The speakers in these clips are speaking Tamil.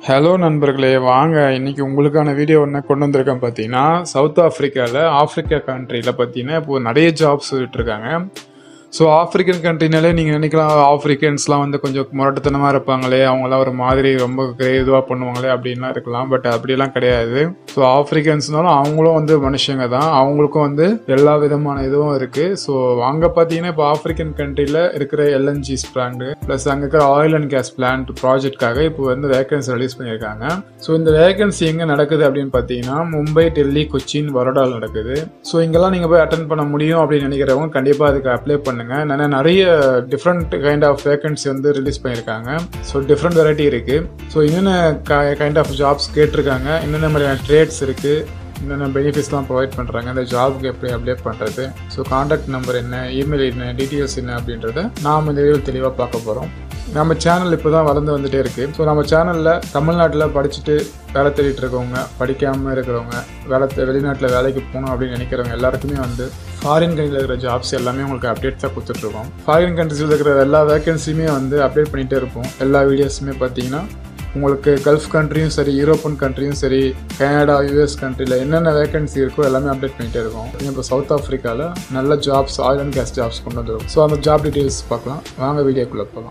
ஹலோ நண்பர்களே வாங்க இன்னைக்கு உங்களுக்கான வீடியோ என்ன கொண்டு வந்திருக்கேன் பார்த்தீங்கன்னா சவுத் ஆஃப்ரிக்காவில் ஆஃப்ரிக்கா கண்ட்ரியில் பார்த்தீங்கன்னா இப்போ நிறைய ஜாப்ஸ் இருக்காங்க ஸோ ஆஃப்ரிக்கன் கண்ட்ரினாலே நீங்கள் நினைக்கலாம் ஆஃப்ரிக்கன்ஸ்லாம் வந்து கொஞ்சம் முரட்டுத்தனமாக இருப்பாங்களே அவங்களாம் ஒரு மாதிரி ரொம்ப இதுவாக பண்ணுவாங்களே அப்படின்லாம் இருக்கலாம் பட் அப்படிலாம் கிடையாது ஸோ ஆஃப்ரிக்கன்ஸ்னாலும் அவங்களும் வந்து மனுஷங்க தான் அவங்களுக்கும் வந்து எல்லா விதமான இதுவும் இருக்குது ஸோ அங்கே பார்த்தீங்கன்னா இப்போ ஆஃப்ரிக்கன் கண்ட்ரியில் இருக்கிற எல்என்ஜிஸ் பிளான்ட் ப்ளஸ் அங்கே இருக்கிற ஆயில் அண்ட் கேஸ் பிளான்ட் ப்ராஜெக்ட்காக இப்போ வந்து வேகன்சி ரிலீஸ் பண்ணியிருக்காங்க ஸோ இந்த வேகன்சி எங்கே நடக்குது அப்படின்னு பார்த்தீங்கன்னா மும்பை டெல்லி கொச்சின் வரோடால் நடக்குது ஸோ இங்கெல்லாம் நீங்கள் போய் அட்டன் பண்ண முடியும் அப்படின்னு நினைக்கிறவங்க கண்டிப்பாக அதுக்கு அப்ளை பண்ணுங்க ஏன்னா நிறைய டிஃப்ரெண்ட் கைண்ட் ஆஃப் வேகன்சி வந்து ரிலீஸ் பண்ணியிருக்காங்க ஸோ டிஃப்ரெண்ட் வெரைட்டி இருக்குது ஸோ என்னென்ன கைண்ட் ஆஃப் ஜாப்ஸ் கேட்டிருக்காங்க என்னென்ன மாதிரியான ட்ரேட்ஸ் இருக்குது என்னென்ன பெனிஃபிட்ஸ்லாம் ப்ரொவைட் பண்ணுறாங்க இந்த ஜாப்க்கு எப்படி அப்ளை பண்ணுறது ஸோ காண்டாக்ட் நம்பர் என்ன இமெயில் என்ன டீட்டெயில்ஸ் என்ன அப்படின்றத நாம் இந்த வீடியோ தெளிவாக பார்க்க போகிறோம் நம்ம சேனல் இப்போ தான் வளர்ந்து வந்துட்டே இருக்குது ஸோ நம்ம சேனலில் தமிழ்நாட்டில் படிச்சுட்டு வேலை தேடிட்டு இருக்கவங்க படிக்காமல் இருக்கிறவங்க வேலை தே- வெளிநாட்டில் வேலைக்கு போகணும் அப்படின்னு நினைக்கிறவங்க எல்லாருக்குமே வந்து ஃபாரின் கண்ட்ரியில் இருக்கிற ஜாப்ஸ் எல்லாமே உங்களுக்கு அப்டேட்ஸாக கொடுத்துட்ருக்கோம் ஃபாரின் கண்ட்ரிஸில் இருக்கிற எல்லா வேகன்சியுமே வந்து அப்டேட் பண்ணிகிட்டே இருப்போம் எல்லா வீடியோஸுமே பார்த்தீங்கன்னா உங்களுக்கு கல்ஃப் கண்ட்ரியும் சரி யூரோப்பியன் கண்ட்ரியும் சரி கனடா யூஎஸ் கண்ட்ரியில் என்னென்ன வேகன்சி இருக்கோ எல்லாமே அப்டேட் பண்ணிகிட்டே இருக்கோம் இப்போ சவுத் ஆஃப்ரிக்காவில் நல்ல jobs oil and gas jobs கொண்டு வந்துடும் ஸோ அந்த ஜாப் டீட்டெயில்ஸ் பார்க்கலாம் வாங்க வீடியோக்குள்ளே போகலாம்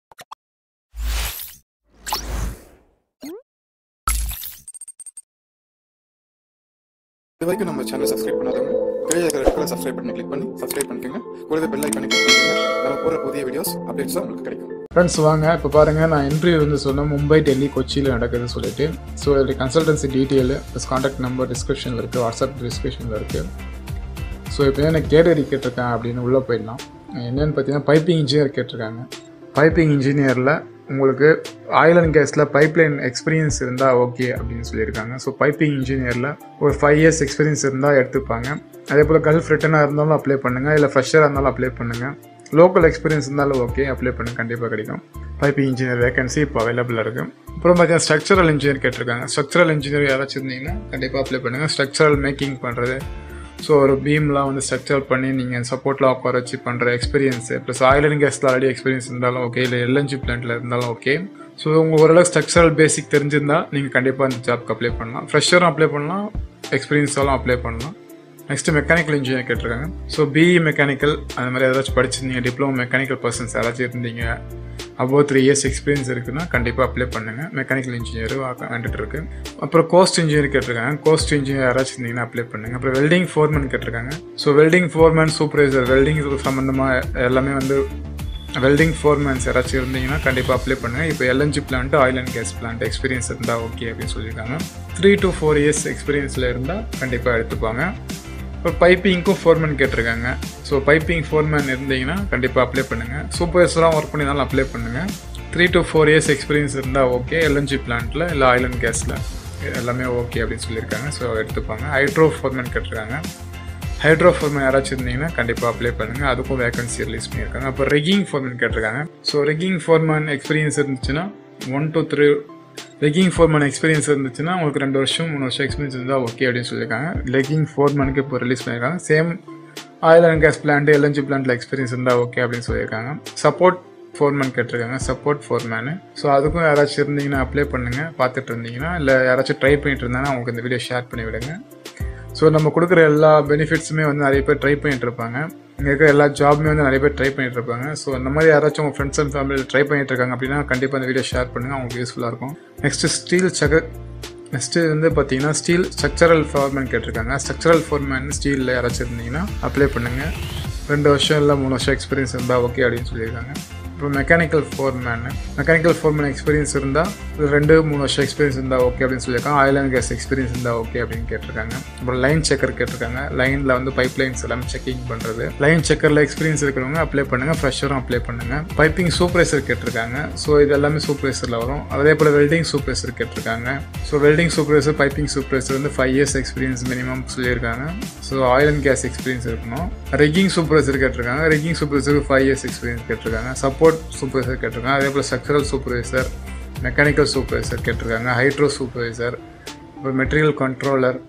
இது வரைக்கும் நம்ம சேனலை சப்ஸ்கிரைப் பண்ணாதவங்க கீழே இருக்கிற ரெட் கலர் சப்ஸ்கிரைப் பண்ணி கிளிக் பண்ணி சப்ஸ்கிரைப் பண்ணிக்கோங்க கூடவே பெல் ஐக்கானை கிளிக் பண்ணிக்கோங்க நம்ம போகிற புதிய வீடியோஸ் அப்டேட்ஸாக உங்களுக்கு கிடைக்கும் ஃப்ரெண்ட்ஸ் வாங்க இப்போ பாருங்கள் நான் இன்டர்வியூ வந்து சொன்னேன் மும்பை டெல்லி கொச்சியில் நடக்குதுன்னு சொல்லிட்டு ஸோ இதோடைய consultancy detail plus contact number டிஸ்கிரிப்ஷனில் இருக்குது வாட்ஸ்அப் டிஸ்கிரிப்ஷனில் இருக்குது ஸோ இப்போ என்ன கேட்டகரி கேட்டிருக்கேன் அப்படின்னு உள்ளே போயிடலாம் என்னென்னு பார்த்தீங்கன்னா பைப்பிங் இன்ஜினியர் கேட்டிருக்காங்க பைப்பிங் இன்ஜினியரில் உங்களுக்கு ஆயில் அண்ட் கேஸில் பைப்லைன் எக்ஸ்பீரியன்ஸ் இருந்தால் ஓகே அப்படின்னு சொல்லியிருக்காங்க ஸோ பைப்பிங் இன்ஜினியரில் ஒரு ஃபைவ் இயர்ஸ் எக்ஸ்பீரியன்ஸ் இருந்தால் எடுத்துப்பாங்க அதே போல் கல்ஃப் ரிட்டனாக இருந்தாலும் அப்ளை பண்ணுங்கள் இல்லை ஃப்ரெஷராக இருந்தாலும் அப்ளை பண்ணுங்கள் லோக்கல் எக்ஸ்பீரியன்ஸ் இருந்தாலும் ஓகே அப்ளை பண்ணுங்க கண்டிப்பாக கிடைக்கும் பைப்பிங் இன்ஜினியர் வேகன்சி இப்போ அவைலபிளாக இருக்குது அப்புறம் பார்த்தீங்கன்னா ஸ்ட்ரக்சரல் இன்ஜினியர் கேட்டிருக்காங்க ஸ்ட்ரக்சரல் இன்ஜினியர் யாராச்சும் இருந்தீங்கன்னா கண்டிப்பாக அப்ளை பண்ணுங்கள் ஸ்ட்ரக்சரல் மேக்கிங் பண்ணுறது ஸோ ஒரு பீம்லாம் வந்து ஸ்ட்ரக்சர் பண்ணி நீங்கள் சப்போர்ட்டில் உட்கார வச்சு பண்ணுற எக்ஸ்பீரியன்ஸு ப்ளஸ் ஆயில் அண்ட் கேஸில் ஆல்ரெடி எக்ஸ்பீரியன்ஸ் இருந்தாலும் ஓகே இல்லை எல்என்ஜி பிளான்ட்டில் இருந்தாலும் ஓகே ஸோ உங்கள் ஓரளவுக்கு ஸ்ட்ரக்சரல் பேசிக் தெரிஞ்சிருந்தா நீங்கள் கண்டிப்பாக இந்த ஜாப்க்கு அப்ளை பண்ணலாம் ஃப்ரெஷரும் அப்ளை பண்ணலாம் எக்ஸ்பீரியன்ஸாலும் அப்ளை பண்ணலாம் நெக்ஸ்ட் மெக்கானிக்கல் இன்ஜினியர் கேட்டிருக்காங்க ஸோ பிஇ மெக்கானிக்கல் அந்த மாதிரி ஏதாச்சும் படிச்சிருந்தீங்க டிப்ளமோ மெக்கானிக்கல் பர்சன்ஸ் யாராச்சும் இருந்தீங்க அபோவ் த்ரீ இயர்ஸ் எக்ஸ்பீரியன்ஸ் இருக்குன்னா கண்டிப்பாக அப்ளை பண்ணுங்கள் மெக்கானிக்கல் இன்ஜினியர் வந்துட்டு இருக்கு அப்புறம் கோஸ்ட் இன்ஜினியர் கேட்டிருக்காங்க கோஸ்ட் இன்ஜினியர் யாராச்சும் இருந்தீங்கன்னா அப்ளை பண்ணுங்கள் அப்புறம் வெல்டிங் ஃபோர்மேன் கேட்டிருக்காங்க so welding foreman supervisor welding சம்மந்தமாக எல்லாமே வந்து வெல்டிங் ஃபோர்மேன்ஸ் யாராச்சும் இருந்தீங்கன்னா கண்டிப்பாக அப்ளை பண்ணுங்கள் இப்போ LNG plant oil and gas plant experience இருந்தால் ஓகே அப்படின்னு சொல்லியிருக்காங்க த்ரீ to ஃபோர் இயர்ஸ் எக்ஸ்பீரியன்ஸில் இருந்தால் கண்டிப்பாக எடுத்துப்பாங்க இப்போ பைப்பிங்க்கும் ஃபோர்மேன் கேட்டிருக்காங்க ஸோ பைப்பிங் ஃபோர்மேன் இருந்தீங்கன்னா கண்டிப்பாக அப்ளை பண்ணுங்கள் சூப்பர்வைசராக ஒர்க் பண்ணினாலும் அப்ளை பண்ணுங்கள் three to four years experience இருந்தால் ஓகே எல்என்ஜி பிளான்ட்டில் இல்லை ஆயில் அண்ட் கேஸில் எல்லாமே ஓகே அப்படின்னு சொல்லியிருக்காங்க ஸோ எடுத்துப்பாங்க ஹைட்ரோ ஃபோர்மேன் கேட்டிருக்காங்க ஹைட்ரோ ஃபோர்மேன் யாராச்சும் இருந்தீங்கன்னா கண்டிப்பாக அப்ளை பண்ணுங்கள் அதுக்கும் வேகன்சி ரிலீஸ் பண்ணியிருக்காங்க அப்போ ரெகிங் ஃபோர்மேன் கேட்டிருக்காங்க ஸோ ரெகிங் ஃபோர்மேன் எக்ஸ்பீரியன்ஸ் இருந்துச்சுன்னா one to three lagging foreman experience இருந்துச்சுன்னா உங்களுக்கு ரெண்டு வருஷம் மூணு வருஷம் எக்ஸ்பீரியன்ஸ் இருந்தால் ஓகே அப்படின்னு சொல்லியிருக்காங்க லெக்கிங் ஃபோர்மேனுக்கு இப்போ ரிலீஸ் பண்ணியிருக்காங்க same oil and gas plant LNG பிளான்ட்டில் எக்ஸ்பீரியன்ஸ் இருந்தால் ஓகே அப்படின்னு சொல்லியிருக்காங்க சப்போர்ட் ஃபோர்மேன் கேட்டிருக்காங்க சப்போர்ட் ஃபோர்மேனு ஸோ அதுக்கும் யாராச்சும் இருந்தீங்கன்னா அப்ளை பண்ணுங்கள் பார்த்துட்டு இருந்தீங்கன்னா இல்லை யாராச்சும் ட்ரை பண்ணிட்டு இருந்தாங்கன்னா அவங்களுக்கு இந்த வீடியோ ஷேர் பண்ணி விடுங்க ஸோ நம்ம கொடுக்குற எல்லா பெனிஃபிட்ஸுமே வந்து நிறைய பேர் ட்ரை பண்ணிட்டு இருப்பாங்க இங்கே இருக்கிற எல்லா ஜாபுமே வந்து நிறைய பேர் ட்ரை பண்ணிட்டு இருப்பாங்க ஸோ அந்த மாதிரி யாராச்சும் உங்கள் ஃப்ரெண்ட்ஸ் அண்ட் ஃபேமிலியில் ட்ரை பண்ணிட்டு இருக்காங்க அப்படின்னா கண்டிப்பாக இந்த வீடியோ ஷேர் பண்ணுங்கள் அவங்களுக்கு யூஸ்ஃபுல்லாக இருக்கும் நெக்ஸ்ட்டு ஸ்டீல் சக நெக்ஸ்ட்டு வந்து பார்த்தீங்கன்னா ஸ்டீல் ஸ்ட்ரக்சரல் ஃபோர்மேன் கேட்டிருக்காங்க ஸ்ட்ரக்சரல் ஃபோர்மேன் ஸ்டீலில் யாராச்சும் இருந்தீங்கன்னா அப்ளை பண்ணுங்கள் ரெண்டு வருஷம் இல்லை மூணு வருஷம் எக்ஸ்பீரியன்ஸ் இருந்தால் ஓகே அப்படின்னு சொல்லியிருக்காங்க இப்போ mechanical foreman mechanical foreman experience இருந்தால் ரெண்டு மூணு வருஷம் எக்ஸ்பீரியன்ஸ் இருந்தால் ஓகே அப்படின்னு சொல்லியிருக்காங்க ஆயில் அண்ட் கேஸ் எக்ஸ்பீரியன்ஸ் இருந்தால் ஓகே அப்படின்னு கேட்டிருக்காங்க அப்புறம் லைன் செக்கர் கேட்டிருக்காங்க லைனில் வந்து பைப் லைன்ஸ் எல்லாமே செக்கிங் பண்ணுறது லைன் செக்கரில் எக்ஸ்பீரியன்ஸ் இருக்கிறவங்க அப்ளை பண்ணுங்கள் ஃப்ரெஷரும் அப்ளை பண்ணுங்கள் பைப்பிங் சூப்பர்வைசர் கேட்டிருக்காங்க ஸோ இது எல்லாமே சூப்பர்வைசரில் வரும் அதே போல் வெல்டிங் சூப்பர்வைசர் கேட்டிருக்காங்க so welding supervisor piping supervisor வந்து ஃபைவ் இயர்ஸ் எக்ஸ்பீரியன்ஸ் மினிமம் சொல்லியிருக்காங்க so oil and gas experience இருக்கணும் ரெக்கிங் சூப்பர்வைசர் கேட்டிருக்காங்க ரெக்கிங் சூப்பர்வைசருக்கு ஃபைவ் இயர்ஸ் எக்ஸ்பீரியன்ஸ் கேட்டிருக்காங்க சப்போர்ட் சூப்பர்வைசர் கேட்டிருக்காங்க அதே போல் ஸ்ட்ரக்சரல் சூப்பர்வைசர் மெக்கானிக்கல் சூப்பர்வைசர் கேட்டிருக்காங்க ஹைட்ரோ சூப்பர்வைசர் அப்புறம் material controller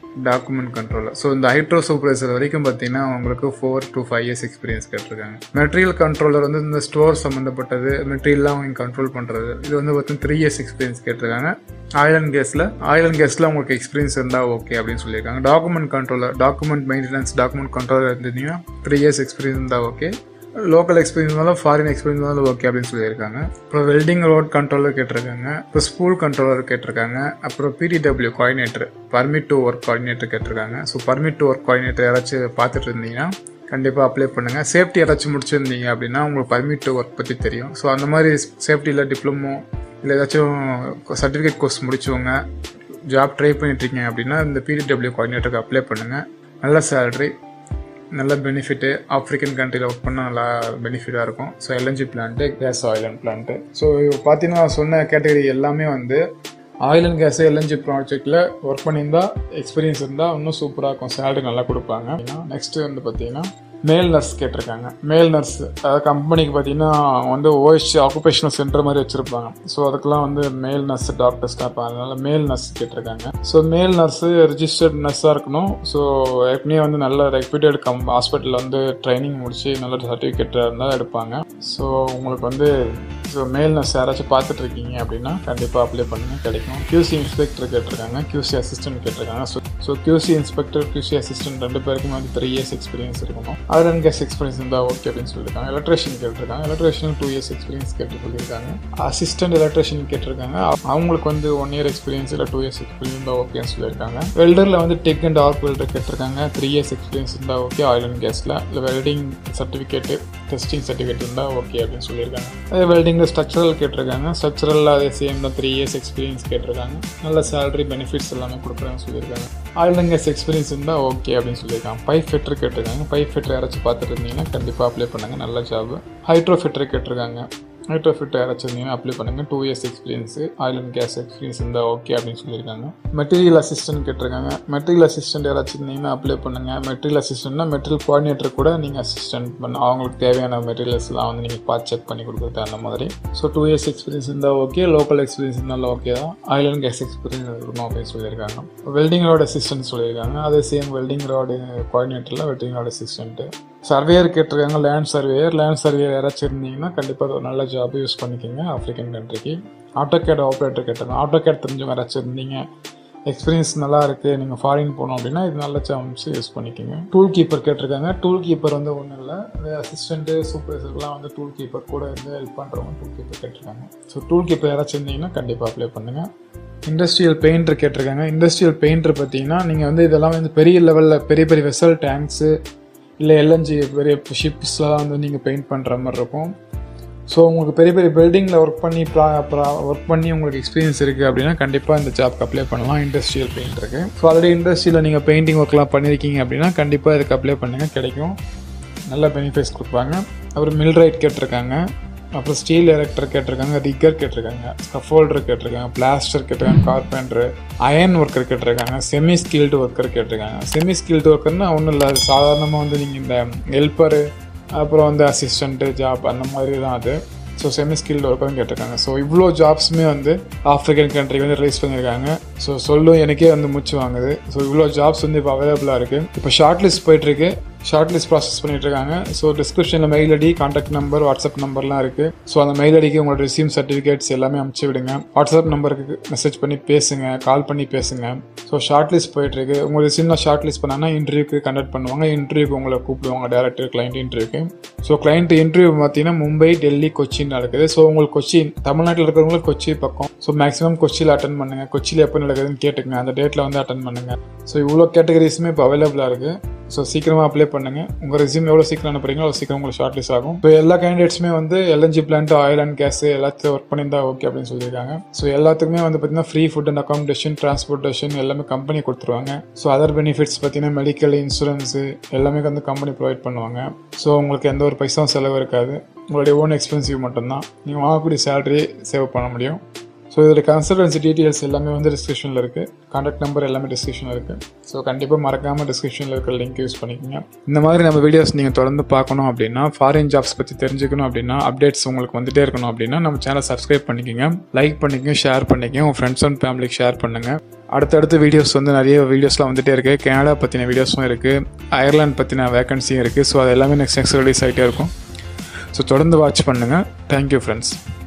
document controller so இந்த ஹைட்ரோ சூப்பர்வைசர் வரைக்கும் பார்த்தீங்கன்னா உங்களுக்கு four to five years experience கேட்டிருக்காங்க மெட்டீரியல் கண்ட்ரோலர் வந்து இந்த ஸ்டோர் சம்மந்தப்பட்டது மெட்டீரியல்லாம் அவங்க கண்ட்ரோல் பண்ணுறது இது வந்து பார்த்தீங்கன்னா த்ரீ இயர்ஸ் எக்ஸ்பீரியன்ஸ் கேட்டிருக்காங்க ஆயில் அண்ட் கேஸில் ஆயில் அண்ட் கேஸில் உங்களுக்கு எக்ஸ்பீரியன்ஸ் இருந்தால் ஓகே அப்படின்னு சொல்லியிருக்காங்க document controller document maintenance document controller இருந்தீங்கன்னா த்ரீ இயர்ஸ் எக்ஸ்பீரியன்ஸ் இருந்தால் ஓகே லோக்கல் எக்ஸ்பீரியன்ஸ் இருந்தாலும் ஃபாரின் எக்ஸ்பீரியன்ஸ் இருந்தாலும் ஓகே அப்படின்னு சொல்லியிருக்காங்க அப்புறம் வெல்டிங் ரோட் கண்ட்ரோலர் கேட்டிருக்காங்க அப்புறம் ஸ்கூல் கண்ட்ரோலர் கேட்டிருக்காங்க அப்புறம் PTW coordinator permit to work coordinator கேட்டிருக்காங்க so permit to work coordinator யாராச்சும் பார்த்துட்டு இருந்தீங்கன்னா கண்டிப்பாக அப்ளை பண்ணுங்கள் சேஃப்டி யாராச்சும் முடிச்சிருந்தீங்க அப்படின்னா உங்களுக்கு பர்மிட் டு ஒர்க் பற்றி தெரியும் ஸோ அந்த மாதிரி சேஃப்டியில் டிப்ளமோ இல்லை ஏதாச்சும் சர்டிஃபிகேட் கோர்ஸ் முடிச்சவங்க ஜாப் ட்ரை பண்ணிட்டுருக்கீங்க அப்படின்னா இந்த பிடிடபிள்யூ கோஆர்டினேட்டருக்கு அப்ளை பண்ணுங்கள் நல்ல சேலரி நல்ல பெனிஃபிட்டு ஆப்ரிக்கன் கண்ட்ரியில் ஒர்க் பண்ணால் நல்லா பெனிஃபிட்டாக இருக்கும் so LNG plant gas oil and plant so பார்த்தீங்கன்னா சொன்ன கேட்டகரி எல்லாமே வந்து ஆயில் அண்ட் கேஸ் எல்என்ஜி ப்ராஜெக்டில் ஒர்க் பண்ணியிருந்தா எக்ஸ்பீரியன்ஸ் இருந்தால் இன்னும் சூப்பராக இருக்கும் சேலரி நல்லா கொடுப்பாங்க நெக்ஸ்ட்டு வந்து பார்த்தீங்கன்னா மேல் நர்ஸ் கேட்டிருக்காங்க மேல் நர்ஸ் அதாவது கம்பெனிக்கு பார்த்தீங்கன்னா வந்து ஓஎஸ்சி ஆக்குபேஷனல் சென்டர் மாதிரி வச்சுருப்பாங்க ஸோ அதுக்கெல்லாம் வந்து மேல் நர்ஸ் டாக்டர்ஸ் தான் அதனால மேல் நர்ஸ் கேட்டிருக்காங்க ஸோ மேல் நர்ஸு ரிஜிஸ்டர்ட் நர்ஸாக இருக்கணும் ஸோ ஏற்கனவே வந்து நல்ல ரெப்யூட்டட் கம் ஹாஸ்பிட்டலில் வந்து ட்ரைனிங் முடிச்சு நல்ல சர்டிஃபிகேட் இருந்தால் எடுப்பாங்க ஸோ உங்களுக்கு வந்து ஸோ மேல் நர்ஸ் யாராச்சும் பார்த்துட்டு இருக்கீங்க அப்படின்னா கண்டிப்பாக அப்ளை பண்ணுங்கள் கிடைக்கும் QC இன்ஸ்பெக்டர் கேட்டிருக்காங்க QC அசிஸ்டன்ட் கேட்டிருக்காங்க so so QC inspector QC assistant ரெண்டு பேருக்குமே வந்து த்ரீ இயர்ஸ் எக்ஸ்பீரியன்ஸ் இருக்கணும் ஆயில் அண்ட் கேஸ் எக்ஸ்பீரியன்ஸ் இருந்தால் ஓகே அப்படின்னு சொல்லியிருக்காங்க எலக்ட்ரிஷியன் கேட்டிருக்காங்க எலக்ட்ரிஷியன் டூ இயர்ஸ் எக்ஸ்பீரியன்ஸ் கேட்டு சொல்லியிருக்காங்க அசிஸ்டன்ட் எலக்ட்ரிஷியன் கேட்டிருக்காங்க அவங்களுக்கு வந்து ஒன் இயர் எக்ஸ்பீரியன்ஸ் இல்லை டூ இயர்ஸ் எக்ஸ்பீரியன்ஸ் இருந்தால் ஓகேன்னு சொல்லியிருக்காங்க வெல்டரில் வந்து டெக் அண்ட் ஆர்க் வெல்டர் கேட்டிருக்காங்க த்ரீ இயர்ஸ் எக்ஸ்பீரியன்ஸ் இருந்தால் ஓகே ஆயில் அண்ட் கேஸில் இல்லை வெல்டிங் சர்டிஃபிகேட்டு டெஸ்டிங் சர்டிஃபிகேட் இருந்தால் ஓகே அப்படின்னு சொல்லியிருக்காங்க அதே வெல்டிங்கில் ஸ்ட்ரக்சரல் கேட்டிருக்காங்க ஸ்ட்ரக்சரல் அதே சேம் தான் த்ரீ இயர்ஸ் எக்ஸ்பீரியன்ஸ் கேட்டிருக்காங்க நல்ல சேலரி பெனிஃபிட்ஸ் எல்லாமே கொடுக்குறாங்கன்னு சொல்லியிருக்காங்க ஆயில் அண்ட் கேஸ் எக்ஸ்பீரியன்ஸ் இருந்தால் ஓகே அப்படின்னு சொல்லியிருக்காங்க பைப் ஃபிட்டர் கேட்டிருக்காங்க பைப் ஃபிட்டர் யாராச்சும் பார்த்துட்டு இருந்தீங்கன்னா கண்டிப்பாக அப்ளை பண்ணுங்கள் நல்ல ஜாப் ஹைட்ரோ ஃபிட்டர் கேட்டிருக்காங்க ஹைட்ரோ ஃபிட்டர் யாராச்சும் இருந்தீங்கன்னா அப்ளை பண்ணுங்கள் two years experience oil and gas experience இருந்தால் ஓகே அப்படின்னு சொல்லியிருக்காங்க மெட்டீரியல் அசிஸ்டன்ட் கேட்டிருக்காங்க மெட்டீரியல் அசிஸ்டன்ட் யாராச்சும் இருந்தீங்கன்னா அப்ளை பண்ணுங்கள் மெட்டீரியல் அசிஸ்டன்ட்னா மெட்டீரியல் கோஆர்டினேட்டர் கூட நீங்கள் அசிஸ்டன்ட் பண்ண அவங்களுக்கு தேவையான மெட்டீரியல்ஸ்லாம் வந்து நீங்கள் பார்த்து செக் பண்ணி கொடுக்குறது அந்த மாதிரி ஸோ டூ இயர்ஸ் எக்ஸ்பீரியன்ஸ் இருந்தால் ஓகே லோக்கல் எக்ஸ்பீரியன்ஸ் இருந்தாலும் ஓகே தான் ஆயில் அண்ட் கேஸ் எக்ஸ்பீரியன்ஸ் இருக்கணும் அப்படின்னு சொல்லியிருக்காங்க வெல்டிங் ரோட் அசிஸ்டன்ட் சொல்லியிருக்காங்க அதே சேம் வெல்டிங் ரோடு கோஆர்டினேட்டரில் வெல்டிங் ரோட் அசிஸ்டன்ட்டு சர்வேயர் கேட்டிருக்காங்க லேண்ட் சர்வேயர் லேண்ட் சர்வேயர் யாராச்சும் இருந்தீங்கன்னா கண்டிப்பாக ஒரு நல்ல ஜாப் யூஸ் பண்ணிக்கோங்க ஆஃப்ரிக்கன் கண்ட்ரிக்கு ஆட்டோ கேட் ஆப்ரேட்டர் கேட்டிருக்காங்க ஆட்டோ கேட் தெரிஞ்சவங்க யாராச்சும் இருந்தீங்க எக்ஸ்பீரியன்ஸ் நல்லா இருக்குது நீங்கள் ஃபாரின் போகணும் அப்படின்னா இது நல்ல சான்ஸ் யூஸ் பண்ணிக்கோங்க டூல் கீப்பர் கேட்டிருக்காங்க டூல் கீப்பர் வந்து ஒன்றும் இல்லை இந்த அசிஸ்டண்ட்டு சூப்பர்வைசர்லாம் வந்து டூல் கீப்பர் கூட இருந்து ஹெல்ப் பண்ணுறவங்க டூல் கீப்பர் கேட்டிருக்காங்க ஸோ டூல் கீப்பர் யாராச்சும் இருந்தீங்கன்னா கண்டிப்பாக அப்ளை பண்ணுங்கள் இண்டஸ்ட்ரியல் பெயிண்டர் கேட்டிருக்காங்க இண்டஸ்ட்ரியல் பெயிண்டர் பார்த்தீங்கன்னா நீங்கள் வந்து இதெல்லாம் வந்து பெரிய லெவலில் பெரிய பெரிய வெசல் டேங்க்ஸு இல்லை எல்என்ஜி பெரிய ஷிப்ஸ்லாம் வந்து நீங்கள் பெயிண்ட் பண்ணுற மாதிரி இருக்கும் ஸோ உங்களுக்கு பெரிய பெரிய பில்டிங்கில் ஒர்க் பண்ணி ஒர்க் பண்ணி உங்களுக்கு எக்ஸ்பீரியன்ஸ் இருக்குது அப்படின்னா கண்டிப்பாக இந்த ஜாப்க்கு அப்ளை பண்ணலாம் இண்டஸ்ட்ரியல் பெயிண்டருக்கு ஸோ ஆல்ரெடி இண்டஸ்ட்ரியில் நீங்கள் பெயிண்டிங் ஒர்க்லாம் பண்ணியிருக்கீங்க அப்படின்னா கண்டிப்பாக இதுக்கு அப்ளை பண்ணுங்கள் கிடைக்கும் நல்ல பெனிஃபிட்ஸ் கொடுப்பாங்க அப்புறம் மில் ரைட் கேட்டிருக்காங்க அப்புறம் ஸ்டீல் எலக்ட்ரிக் கேட்டிருக்காங்க ரிக்கர் கேட்டிருக்காங்க ஸ்கஃபோல்டர் கேட்டிருக்காங்க பிளாஸ்டர் கேட்டிருக்காங்க கார்பெண்டர் அயன் ஒர்க்கர் கேட்டிருக்காங்க செமி ஸ்கில்டு ஒர்க்கர் கேட்டிருக்காங்க செமி ஸ்கில்டு ஒர்க்கர்னா ஒன்றும் இல்லை சாதாரணமாக வந்து நீங்கள் இந்த ஹெல்ப்பரு அப்புறம் வந்து அசிஸ்டண்ட்டு ஜாப் அந்த மாதிரி தான் அது ஸோ செமி ஸ்கில்டு ஒர்க்கரும் கேட்டிருக்காங்க ஸோ இவ்வளோ ஜாப்ஸுமே வந்து ஆஃப்ரிக்கன் கண்ட்ரிக்கு வந்து ரிலீஸ் பண்ணியிருக்காங்க ஸோ சொல்லும் எனக்கே வந்து மூச்சு வாங்குது ஸோ இவ்வளோ ஜாப்ஸ் வந்து இப்போ அவைலபிளாக இருக்குது இப்போ ஷார்ட் லிஸ்ட் போயிட்டுருக்கு ஷார்ட் லிஸ்ட் ப்ராசஸ் பண்ணிட்டு இருக்காங்க ஸோ டிஸ்கிரிப்ஷனில் mail ID contact number WhatsApp நம்பர்லாம் இருக்குது ஸோ அந்த மெயில் ஐடிக்கு உங்களோட ரிசீம் சர்டிஃபிகேட்ஸ் எல்லாமே அமுச்சு விடுங்க வாட்ஸ்அப் நம்பருக்கு மெசேஜ் பண்ணி பேசுங்க கால் பண்ணி பேசுங்க ஸோ ஷார்ட் லிஸ்ட் போயிட்டுருக்கு உங்கள் ரிசீம்லாம் ஷார்ட் லிஸ்ட் பண்ணாங்கன்னா இன்டர்வியூக்கு கண்டக்ட் பண்ணுவாங்க இன்டர்வியூக்கு உங்களை கூப்பிடுவாங்க டேரக்டர் கிளைண்ட் இன்டர்வியூக்கு ஸோ கிளைண்ட் இன்டர்வியூ பார்த்தீங்கன்னா மும்பை டெல்லி கொச்சின் நடக்குது ஸோ உங்களுக்கு கொச்சின் தமிழ்நாட்டில் இருக்கிறவங்களுக்கு கொச்சி பக்கம் ஸோ மேக்ஸிமம் கொச்சியில் அட்டன் பண்ணுங்க கொச்சியில் எப்போ நடக்குதுன்னு கேட்டுங்க அந்த டேட்டில் வந்து அட்டன் பண்ணுங்க ஸோ இவ்வளோ கேட்டகரிஸுமே இப்போ அவைலபிளாக இருக்குது ஸோ சீக்கிரமாக அப்ளை பண்ணுங்க உங்கள் ரெஸ்யூம் எவ்வளோ சீக்கிரம் அனுப்புறீங்களோ அவ்வளோ சீக்கிரம் உங்களுக்கு ஷார்ட் லிஸ்ட் ஆகும் இப்போ எல்லா கேண்டிடேட்ஸுமே வந்து LNG plant oil and gas எல்லாத்தையும் ஒர்க் பண்ணியிருந்தா ஓகே அப்படின்னு சொல்லியிருக்காங்க ஸோ எல்லாத்துக்குமே வந்து பார்த்தீங்கன்னா free food and accommodation transportation எல்லாமே கம்பெனி கொடுத்துருவாங்க ஸோ அதர் பெனிஃபிட்ஸ் பார்த்தீங்கன்னா மெடிக்கல் இன்சூரன்ஸு எல்லாமே வந்து கம்பெனி ப்ரொவைட் பண்ணுவாங்க ஸோ உங்களுக்கு எந்த ஒரு பைசாவும் செலவு இருக்காது உங்களுடைய ஓன் எக்ஸ்பென்சிவ் மட்டும்தான் நீங்கள் வாங்கக்கூடிய சேலரி சேவ் பண்ண முடியும் ஸோ ஸோ இதில் கன்சல்டன்சி டீட்டெயில்ஸ் எல்லாமே வந்து டிஸ்கிரிப்ஷனில் இருக்குது கான்டாக்ட் நம்பர் எல்லாமே டிஸ்கிரிப்ஷனில் இருக்குது ஸோ கண்டிப்பாக மறக்காமல் டிஸ்கிரிப்ஷனில் இருக்கிற லிங்க் யூஸ் பண்ணிக்கோங்க இந்த மாதிரி நம்ம வீடியோஸ் நீங்கள் தொடர்ந்து பார்க்கணும் அப்படின்னா ஃபாரின் ஜாப்ஸ் பற்றி தெரிஞ்சுக்கணும் அப்படின்னா அப்டேட்ஸ் உங்களுக்கு வந்துட்டே இருக்கணும் அப்படின்னா நம்ம சேனல் சப்ஸ்கிரைப் பண்ணிக்கோங்க லைக் பண்ணிக்கோங்க ஷேர் பண்ணிக்கோங்க உங்கள் ஃப்ரெண்ட்ஸ் அண்ட் ஃபேமிலிக்கு ஷேர் பண்ணுங்கள் அடுத்தடுத்த வீடியோஸ் வந்து நிறைய வீடியோஸ்லாம் வந்துட்டே இருக்குது கனடா பற்றின வீடியோஸும் இருக்குது அயர்லாந்து பற்றின வேகன்சியும் இருக்குது ஸோ அது எல்லாமே நெக்ஸ்ட் நெக்ஸ்ட் ரிலீஸ் ஆகிட்டே இருக்கும் ஸோ தொடர்ந்து வாட்ச் பண்ணுங்கள் தேங்க்யூ ஃப்ரெண்ட்ஸ்